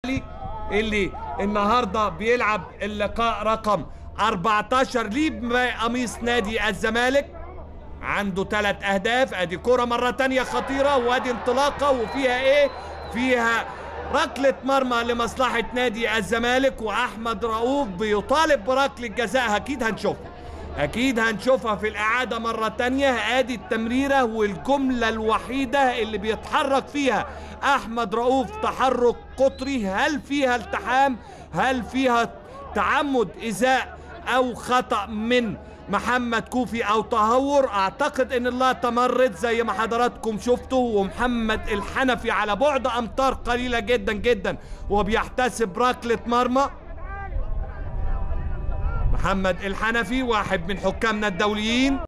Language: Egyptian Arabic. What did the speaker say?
اللي النهارده بيلعب اللقاء رقم 14 ليه بقميص نادي الزمالك عنده ثلاث اهداف ادي كرة مرة تانية خطيرة وادي انطلاقة وفيها ايه فيها ركلة مرمى لمصلحة نادي الزمالك واحمد رؤوف بيطالب بركلة جزاء اكيد هنشوفها اكيد هنشوفها في الاعادة مرة تانية ادي التمريرة والجملة الوحيدة اللي بيتحرك فيها احمد رؤوف تحرك قطري هل فيها التحام هل فيها تعمد ازاء او خطأ من محمد كوفي او تهور اعتقد ان الله تمرد زي ما حضراتكم شفتوا ومحمد الحنفي على بعد امتار قليلة جدا جدا وبيحتسب ركلة مرمى محمد الحنفي واحد من حكامنا الدوليين